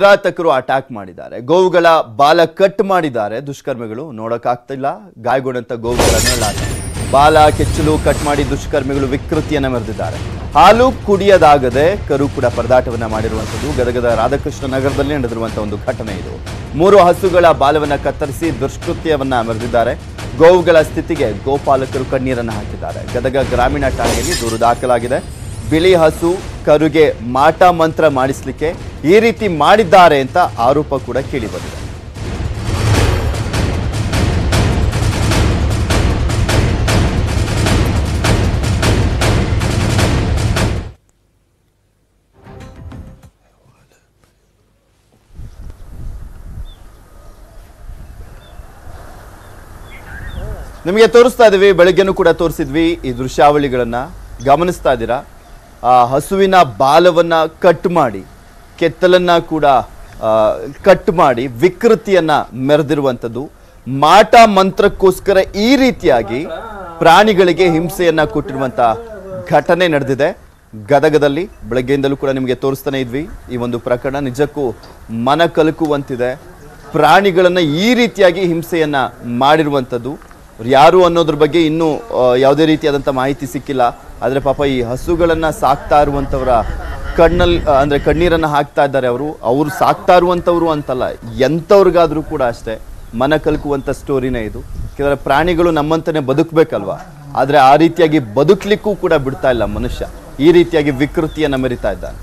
ಕಿರಾತಕರು attack ಮಾಡಿದ್ದಾರೆ ಗೋವುಗಳ ಬಾಲ ಕಟ್ ಮಾಡಿದ್ದಾರೆ ದುಷ್ಕರ್ಮಿಗಳು ನೋಡಕ್ಕಾಗ್ತಿಲ್ಲ ಗಾಯಗೊಂಡಂತ ಗೋವುಗಳ ನೆರಳಾಟ ಬಾಲ ಕೆಚ್ಚಲು ಕಟ್ ಮಾಡಿ ದುಷ್ಕರ್ಮಿಗಳು ವಿಕೃತಿಯನ್ನ ಮೆರೆದಿದ್ದಾರೆ ಹಾಲು ಕುಡಿಯದಾಗದೆ ಕರು ಕೂಡ ಪರದಾಟವನ್ನ ಮಾಡಿರುವಂಥದ್ದು ಗದಗದ ರಾಧಾಕೃಷ್ಣ ನಗರದಲ್ಲಿ ನಡೆದಿರುವಂತಹ ಒಂದು ಘಟನೆ ಇದು ಮೂರು ಹಸುಗಳ ಬಾಲವನ್ನ ಕತ್ತರಿಸಿ ದುಷ್ಕೃತ್ಯವನ್ನ ಮೆರೆದಿದ್ದಾರೆ ಗೋವುಗಳ ಸ್ಥಿತಿಗೆ ಗೋಪಾಲಕರು ಕಣ್ಣೀರನ್ನು ಹಾಕಿದ್ದಾರೆ ಗದಗ ಗ್ರಾಮೀಣ ಠಾಣೆಯಲ್ಲಿ ದೂರು ದಾಖಲಾಗಿದೆ ಬಿಳಿ ಹಸು ಕರುಗೆ ಮಾಟ ಮಂತ್ರ ಮಾಡಿಸ್ಲಿಕ್ಕೆ ಈ ರೀತಿ ಮಾಡಿದ್ದಾರೆ ಅಂತ ಆರೋಪ ಕೂಡ ಕೇಳಿ ಬಂದಿದೆ ನಿಮಗೆ ತೋರಿಸ್ತಾ ಇದೀವಿ ಬೆಳಗ್ಗೆನೂ ಕೂಡ ತೋರಿಸಿದ್ವಿ ಈ ದೃಶ್ಯಾವಳಿಗಳನ್ನ ಗಮನಿಸ್ತಾ ಇದ್ದೀರಾ ಆ ಹಸುವಿನ ಬಾಲವನ್ನ ಕಟ್ ಮಾಡಿ ಕೆತ್ತಲನ್ನ ಕೂಡ ಆ, ಕಟ್ ಮಾಡಿ ವಿಕೃತಿಯನ್ನ ಮೆರೆದಿರುವಂಥದ್ದು ಮಾಟ ಮಂತ್ರಕ್ಕೋಸ್ಕರ ಈ ರೀತಿಯಾಗಿ ಪ್ರಾಣಿಗಳಿಗೆ ಹಿಂಸೆಯನ್ನ ಕೊಟ್ಟಿರುವಂತ ಘಟನೆ ನಡೆದಿದೆ ಗದಗದಲ್ಲಿ ಬೆಳಗ್ಗೆಯಿಂದಲೂ ಕೂಡ ನಿಮಗೆ ತೋರಿಸ್ತಾನೆ ಇದ್ವಿ ಈ ಒಂದು ಪ್ರಕರಣ ನಿಜಕ್ಕೂ ಮನ ಕಲಕುವಂತಿದೆ ಪ್ರಾಣಿಗಳನ್ನ ಈ ರೀತಿಯಾಗಿ ಹಿಂಸೆಯನ್ನ ಮಾಡಿರುವಂಥದ್ದು ಅವ್ರು ಯಾರು ಅನ್ನೋದ್ರ ಬಗ್ಗೆ ಇನ್ನೂ ಆ, ಯಾವುದೇ ರೀತಿಯಾದಂಥ ಮಾಹಿತಿ ಸಿಕ್ಕಿಲ್ಲ ಆದರೆ ಪಾಪ ಈ ಹಸುಗಳನ್ನ ಸಾಕ್ತಾ ಇರುವಂಥವರ ಕಣ್ಣಲ್ಲಿ ಆ, ಅಂದ್ರೆ ಕಣ್ಣೀರನ್ನ ಹಾಕ್ತಾ ಇದ್ದಾರೆ ಅವರು ಅವ್ರು ಸಾಕ್ತಾ ಇರುವಂಥವ್ರು ಅಂತಲ್ಲ ಎಂಥವ್ರಿಗಾದ್ರೂ ಕೂಡ ಅಷ್ಟೇ ಮನ ಕಲ್ಕುವಂಥ ಸ್ಟೋರಿನೇ ಇದು ಕೆಲವರ ಪ್ರಾಣಿಗಳು ನಮ್ಮಂತನೇ ಬದುಕಬೇಕಲ್ವಾ ಆದರೆ ಆ ರೀತಿಯಾಗಿ ಬದುಕಲಿಕ್ಕೂ ಕೂಡ ಬಿಡ್ತಾ ಇಲ್ಲ ಮನುಷ್ಯ ಈ ರೀತಿಯಾಗಿ ವಿಕೃತಿಯನ್ನ ಮೆರಿತಾ ಇದ್ದಾನೆ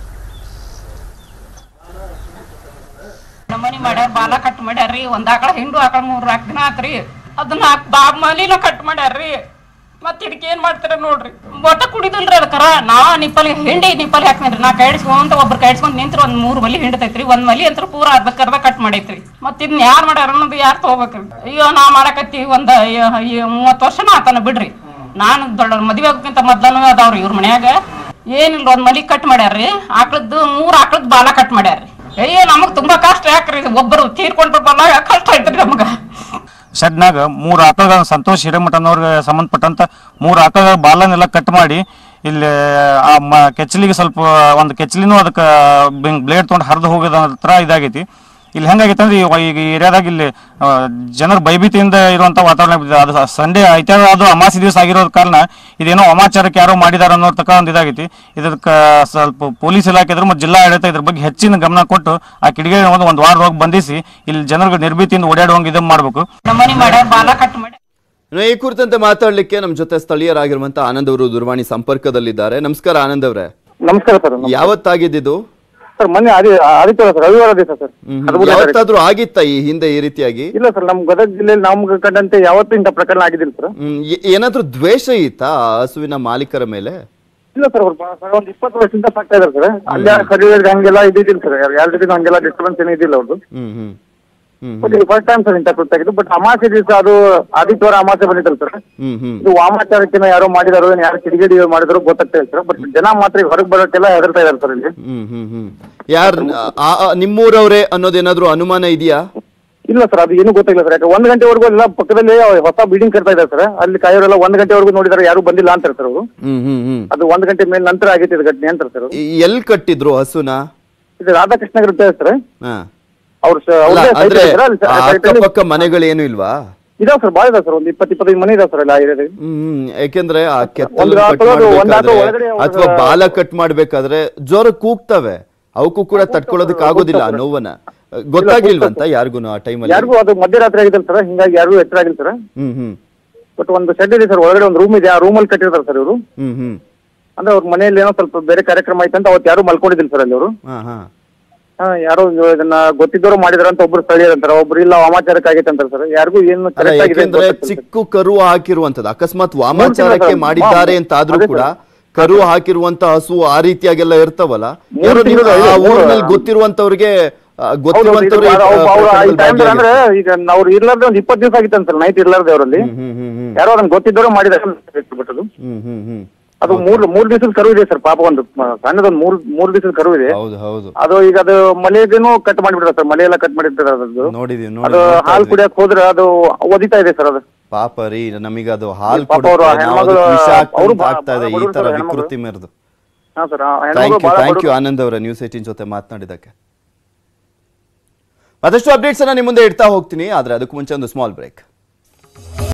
ನಮ್ಮನಿ ಮಾಡ್ಯಾರ ಬಾಲ ಕಟ್ ಮಾಡ್ಯಾರ್ರಿ ಒಂದ್ ಆಕಳ ಹಿಂಡು ಆಕಳ ಮೂರ್ ನಾಲ್ಕು ದಿನ ಆತ್ರಿ ಅದನ್ನ ಬಾ ಮಲಿನ ಕಟ್ ಮಾಡ್ಯಾರ್ರಿ ಮತ್ ಇದಕ್ಕೆ ಏನ್ ಮಾಡ್ತಾರ ನೋಡ್ರಿ ಒಟ್ಟ ಕುಡಿದಿಲ್ರಿ ಅದಕ್ಕರ ನಾ ನಿಪ್ಪಲಿ ಹಿಂಡಿ ನಿಪ್ಪಲಿ ಹಾಕ್ನೇನ್ರಿ ನಾ ಕೈಡ್ಸ್ಕೊಂತ ಒಬ್ರು ಕೈಡ್ಸ್ಕೊಂಡ್ ನಿಂತ್ರಿ ಒಂದ್ ಮೂರ್ ಮಲಿ ಹಿಂಡತೈತ್ರಿ ಒಂದ್ ಮಲಿ ಅಂತ ಪೂರ ಅರ್ಧಕ್ಕರ್ಧ ಕಟ್ ಮಾಡೈತ್ರಿ ಮತ್ ಇದನ್ನ ಯಾರ್ ಮಾಡ್ಯಾರ ಅನ್ನೋದು ಯಾರ್ ತಗೋಬೇಕ್ರಿ ಅಯ್ಯೋ ನಾ ಮಾಡಕತ್ತಿ ಒಂದ್ ಮೂವತ್ ವರ್ಷನ ಆತನ ಬಿಡ್ರಿ ನಾನು ದೊಡ್ಡ ಮದ್ವೆ ಆಗೋಕ್ಕಿಂತ ಮೊದ್ಲನೂ ಅದಾವ್ರಿ ಇವ್ರ ಮನ್ಯಾಗ ಏನಿಲ್ಲ ಒಂದ್ ಮಲಿ ಕಟ್ ಮಾಡ್ಯಾರ್ರಿ ಆಕಳದ್ದು ಮೂರ್ ಆಕಳದ್ ಬಾಲ ಕಟ್ ಮಾಡ್ಯಾರ್ರಿ ಅಯ್ಯೋ ನಮಗ್ ತುಂಬಾ ಕಷ್ಟ ಯಾಕ್ರಿ ಒಬ್ಬರು ತೀರ್ಕೊಂಡ್ರ ಬಲ್ಲ ಕಷ್ಟ ಐತ್ರಿ ನಮಗ ಶೆಡ್ನಾಗ ಮೂರು ಆಕಳ ಸಂತೋಷ್ ಹಿರೇಮಠನವ್ರಿಗೆ ಸಂಬಂಧಪಟ್ಟಂತ ಮೂರು ಆಕಳ ಬಾಲನೆಲ್ಲ ಕಟ್ ಮಾಡಿ ಇಲ್ಲಿ ಆ ಮ ಕೆಚ್ಚಲಿಗೆ ಸ್ವಲ್ಪ ಒಂದು ಕೆಚ್ಚಲಿನೂ ಅದಕ್ಕೆ ಬ್ಲೇಡ್ ತೊಗೊಂಡು ಹರಿದು ಹೋಗೋದ ಹತ್ರ ಇದಾಗೈತಿ ಇಲ್ಲಿ ಹೆಂಗಾಗೈತೆ ಅಂದ್ರೆ ಈ- ಈಗ ಈ ಏರಿಯಾದಾಗ ಇಲ್ಲಿ ಆ, ಜನರ ಭಯಭೀತಿಯಿಂದ ಇರುವಂತ ವಾತಾವರಣ ಬಿದ್ದಿದೆ. ಅದು ಸಂಡೇ ಐತಾರ ಅದು ಅಮಾಸಿ ದಿವಸ ಆಗಿರೋದ್ ಕಾರಣ ಇದೇನೋ ಅಮಾಚಾರಕ್ಕೆ ಯಾರೋ ಮಾಡಿದಾರ ಅನ್ನೋ ತಕ್ಕ ಒಂದು ಇದಾಗೈತಿ ಇದಕ್ಕೆ ಸ್ವಲ್ಪ ಪೊಲೀಸ್ ಇಲಾಖೆ ಇದ್ರ ಮತ್ತು ಜಿಲ್ಲಾ ಆಡಳಿತ ಇದ್ರ ಬಗ್ಗೆ ಹೆಚ್ಚಿನ ಗಮನ ಕೊಟ್ಟು ಆ ಕಿಡಿಗೆ ಒಂದು ಒಂದು ವಾರದೊಳಗೆ ಬಂಧಿಸಿ ಇಲ್ಲಿ ಜನರಿಗೆ ನಿರ್ಭೀತಿಯಿಂದ ಓಡಾಡುವಂಗೆ ಇದನ್ನ ಮಾಡಬೇಕು ನಮ್ಮನಿ ಮಾಡ್ಯಾರ ಬಾಲ ಕಟ್ ಮಾಡ್ಯಾರ ಇನ್ನು ಈ ಕುರಿತಂತೆ ಮಾತಾಡ್ಲಿಕ್ಕೆ ನಮ್ಮ ಜೊತೆ ಸ್ಥಳೀಯರಾಗಿರುವಂತ ಆನಂದ್ ಅವರು ದೂರವಾಣಿ ಸಂಪರ್ಕದಲ್ಲಿದ್ದಾರೆ ನಮಸ್ಕಾರ ಆನಂದ್ ಅವರೇ ನಮಸ್ಕಾರ ಸರ್ ಯಾವತ್ತಾಗಿದ್ದು ಸರ್ ಮೊನ್ನೆ ಆದಿ ಆದಿತ್ಯವಾರ ಸರ್ ರವಿವಾರ ದಿವಸ ಸರ್ ಹದಿಮೂರನೇ ತಾರೀಕು. ಯಾವತ್ತಾದ್ರೂ ಆಗಿತ್ತಾ ಈ ಹಿಂದೆ ಈ ರೀತಿಯಾಗಿ ಇಲ್ಲ ಸರ್ ನಮ್ಮ ಗದಗ ಜಿಲ್ಲೆಯಲ್ಲಿ ನಮ್ಗೆ ಕಂಡಂತೆ ಯಾವತ್ತೂ ಇಂಥ ಪ್ರಕರಣ ಆಗಿದ್ದಿಲ್ಲ ಸರ್ ಹ್ಮ್, ಏ- ಏನಾದ್ರೂ ದ್ವೇಷ ಇತ್ತಾ ಆ ಹಸುವಿನ ಮಾಲೀಕರ ಮೇಲೆ ಇಲ್ಲ ಸರ್ ಅವ್ರು ಬಾ- ಸರ್ ಒಂದು ಇಪ್ಪತ್ತು ವರ್ಷದಿಂದ ಸಾಕ್ತಾ ಇದಾರೆ ಸರ್ ಅಲ್ಲಿ ಖರೀದಿ ಹಂಗೆಲ್ಲ ಇದ್ದಿದ್ದಿಲ್ಲ ಸರ್ ಯಾರ ಜೊತೆ ಹಂಗೆಲ್ಲ ಡಿಸ್ಟರ್ಬೆನ್ಸ್ ಏನೂ ಇದ್ದಿಲ್ಲ ಅವ್ರದ್ದು ಹ್ಮ್ ಹ್ಮ್ ಹ್ಮ್ ಬಟ್ ಇದು ಫಸ್ಟ್ ಟೈಮ್ ಸರ್ ಇಂಥ ಕೃತ್ಯ ಬಟ್ ಅಮಾಸೆ ದಿವಸ ಅದು ಆದಿತ್ಯವಾರ ಅಮಾಸೆ ಬಂದಿತ್ತಲ್ಲ ಸರ್ ಹ್ಮ್ ಹ್ಮ್ ಇದು ವಾಮಾಚಾರಕ್ಕಿನ ಯಾರೋ ಮಾಡಿದಾರೋ ಏನ್ ಯಾರು ಕಿಡಿಗೇಡಿ ಮಾಡಿದಾರೋ ಗೊತ್ತಾಗ್ತಾ ಇಲ್ಲ ಸರ್ ಬಟ್ ಜನ ಮಾತ್ರ ಹೊರಗೆ ಬರೋಕ್ಕೆಲ್ಲ ಹೆದರ್ತಾ ಇದಾರೆ ಸರ್ ಇಲ್ಲಿ ಹ್ಮ್ ಹ್ಮ್ ಹ್ಮ್ ಯಾರ್ ಆ- ಆ- ನಿಮ್ಮೂರವ್ರೇ ಅನ್ನೋದೇನಾದ್ರೂ ಅನುಮಾನ ಇದೆಯಾ ಇಲ್ಲ ಸರ್ ಅದು ಏನೂ ಗೊತ್ತಾಗಿಲ್ಲ ಸರ್ ಯಾಕೆ ಒಂದ್ ಗಂಟೆವರೆಗೂ ಎಲ್ಲ ಪಕ್ಕದಲ್ಲಿ ಹೊಸ ಬಿಲ್ಡಿಂಗ್ ಕಟ್ತಾ ಇದ್ದಾರೆ ಸರ್ ಅಲ್ಲಿ ಕಾಯೋರೆಲ್ಲ ಒಂದ್ ಗಂಟೆವರೆಗೂ ನೋಡಿದಾರೆ ಯಾರು ಬಂದಿಲ್ಲ ಅಂತಾರೆ ಸರ್ ಅವರು ಹ್ಮ್ ಹ್ಮ್ ಹ್ಮ್ ಅದು ಒಂದ್ ಗಂಟೆ ಮೇಲೆ ನಂತರ ಆಗೈತೆ ಇದು ಘಟನೆ ಅಂತಾರೆ ಸರ್ ಈ- ಎಲ್ ಕಟ್ಟಿದ್ರು ಹಸುನ ಇದು ರಾಧಾಕೃಷ್ಣ ಇರುತ್ತೆ ಸರ್ ಹಾ ಅವ್ರ ಅಲ್ಲ, ಅಂದ್ರೆ ಆ ಅಕ್ಕಪಕ್ಕ ಮನೆಗಳೇನು ಇಲ್ವಾ ಇದಾವ ಸರ್ ಭಾಳ ಇದಾವೆ ಸರ್ ಒಂದು ಇಪ್ಪತ್ತು ಇಪ್ಪತ್ತೈದು ಮನೆ ಇದಾವೆ ಸರ್ ಎಲ್ಲ ಏರಿಯಾದಲ್ಲಿ ಹ್ಮ್ ಯಾಕೆಂದ್ರೆ ಆ ಕೆತ್ತಲು ಒಂದು ಕಟ್ ಆಟೋದು, ಒಂದು ಆಟೋ ಮಾಡ್ಬೇಕಾದ್ರೆ ಒಳಗಡೆ ಅವ್ರ- ಅಥವಾ ಬಾಲ ಕಟ್ ಮಾಡ್ಬೇಕಾದ್ರೆ ಜೋರ ಕೂಗ್ತವೆ ಅವಕ್ಕೂ ಕೂಡ ತಡ್ಕೊಳ್ಳೋದಕ್ಕೆ ಆಗೋದಿಲ್ಲ ಆ ನೋವನ್ನ ಗೊತ್ತಾಗ್ಲಿಲ್ವಂತ ಯಾರಿಗೂ ಆ ಟೈಮಲ್ಲಿ ಯಾರಿಗೂ ಅದು ಮಧ್ಯರಾತ್ರಿ ಆಗಿದ್ದಲ್ಲ ಸರ್ ಹಿಂಗಾಗಿ ಯಾರಿಗೂ ಎಚ್ಚರ ಆಗಿಲ್ಲ ಸರ್ ಹ್ಮ್ ಹ್ಮ್ ಬಟ್ ಒಂದು ಶೆಡ್ ಇದೆ ಸರ್ ಒಳಗಡೆ ಒಂದು ರೂಮ್ ಇದೆ ಆ ರೂಮಲ್ಲಿ ಕಟ್ಟಿರ್ತಾರೆ ಸರ್ ಇವರು ಹ್ಮ್ ಹ್ಮ್ ಅಂದ್ರೆ ಅವ್ರ ಮನೆಯಲ್ಲಿ ಏನೋ ಸ್ವಲ್ಪ ಬೇರೆ ಕಾರ್ಯಕ್ರಮ ಐತೆ ಅಂತ ಅವತ್ತು ಯಾರು ಮಲ್ಕೊಂಡಿದ್ದಿಲ್ಲ ಸರ್ ಅಲ್ಲಿ ಅವರು ಹಾ ಹಾ ಹಾ ಯಾರೋ ಇದನ್ನ ಗೊತ್ತಿದ್ದವರು ಮಾಡಿದಾರ ಅಂತ ಒಬ್ರು ಸ್ಥಳೀಯರು ಅಂತಾರೆ ಒಬ್ರು ಇಲ್ಲ ವಾಮಾಚಾರಕ್ಕೆ ಆಗೈತೆ ಅಂತಾರೆ ಸರ್ ಯಾರಿಗೂ ಏನು ಅಲ್ಲ ಕರೆಕ್ಟ್ ಆಗಿದೆ ಅಂತ ಯಾಕೆಂದ್ರೆ ಗೊತ್ತಾಗ್ತಿಲ್ಲ ಸರ್. ಚಿಕ್ಕ ಕರು ಹಾಕಿರುವಂತದ್ದು ಅಕಸ್ಮಾತ್ ವಾಮಾಚಾರಕ್ಕೆ ಸರ್. ಮಾಡಿದ್ದಾರೆ ಅಂತ ಆದ್ರೂ ಅದೇ ಕೂಡ ಸರ್. ಕರು ಹಾಕಿರುವಂತ ಹಸು ಆ ರೀತಿಯಾಗೆಲ್ಲ ಇರ್ತಾವಲ್ಲ ಮೂರು ಯಾರೋ ನೀವು ತಿಂಗಳು ಆ ಐದು- ಊರಿನಲ್ಲಿ ಗೊತ್ತಿರುವಂತವ್ರಿಗೆ ಆ, ಹೌದು, ಇದು ಗೊತ್ತಿರುವಂತವ್ರಿಗೆ ಅವ್ರು- ಅವ್ರು- ಅವ್ರು ಈ ಪ್ರಕರಣದಲ್ಲಿ ಟೈಮ್ದಲ್ಲಿ ಅಂದ್ರೆ ಭಾಗಿಯಾಗಿರ್ತಾರೆ. ಈಗ ಅವ್ರು ಇರ್ಲಾರ್ದೆ ಒಂದು ಇಪ್ಪತ್ತು ದಿವಸ ಆಗಿತ್ತು ಸರ್ ನೈಟ್ ಇರ್ಲಾರ್ದೆ ಅವರಲ್ಲಿ ಹ್ಮ್ ಹ್ಮ್ ಹ್ಮ್ ಹ್ಮ್ ಯಾರೋ ಅದನ್ನ ಗೊತ್ತಿದ್ದವರು ಮಾಡಿದಾರೆ ಅಂತ ಬಟ್ ಅದು ಹ್ಮ್ ಹ್ಮ್ ಹ್ಮ್ ಅದು ಮೂರ್ ಮೂರ್ ದಿವಸದ ಕರು ಇದೆ ಸರ್ ಪಾಪ ಒಂದು ಮ- ಸಣ್ಣದೊಂದು ಮೂರ್ ಮೂರ್ ದಿವಸದ ಕರು ಇದೆ ಹೌದು ಹೌದು ಅದು ಈಗ ಅದು ಮಲೆದೇನು ಕಟ್ ಮಾಡಿಬಿಡ್ತಾರೆ ಸರ್ ಮಲೆ ಎಲ್ಲ ಕಟ್ ಮಾಡಿರ್ತಾರೆ ಅದದ್ದು ನೋಡಿದೀವಿ ಅದು ನೋಡಿ ಹಾಲು ಕುಡಿಯಕ್ ಹೋದ್ರೆ ಅದು ಒದಿತಾ ಇದೆ ಸರ್ ಅದು ಪಾಪ ರೀ ನಮಗೆ ಅದು ಹಾಲು ಪಾಪ ಅವ್ರು ಆ ಹೆಣ್ಮಗಳು- ಅವ್ರು ಬಾ- ಆಗ್ತಾ ಇದೆ ಈ ಬಡವ್ರು ತರ ಸರ್ ಹೆಣ್ಮಗಳು. ವಿಕೃತಿ ಮೆರೆದು ಹಾ ಸರ್ ಆ ಥ್ಯಾಂಕ್ ಹೆಣ್ಮಗಳು ಯು ಬಹಳ ಥ್ಯಾಂಕ್ ಯು ಬಡವ್ರು. ಆನಂದ್ ಅವರ ನ್ಯೂಸ್ ಏಟಿನ್ ಜೊತೆ ಮಾತನಾಡಿದಕ್ಕೆ ಮತ್ತಷ್ಟು ಅಪ್ಡೇಟ್ಸ್ ಅನ್ನ ನಿಮ್ಮ ಮುಂದೆ ಇಡ್ತಾ ಹೋಗ್ತೀನಿ ಆದ್ರೆ ಅದಕ್ಕೂ ಮುಂಚೆ ಒಂದು ಸ್ಮಾಲ್ ಬ್ರೇಕ್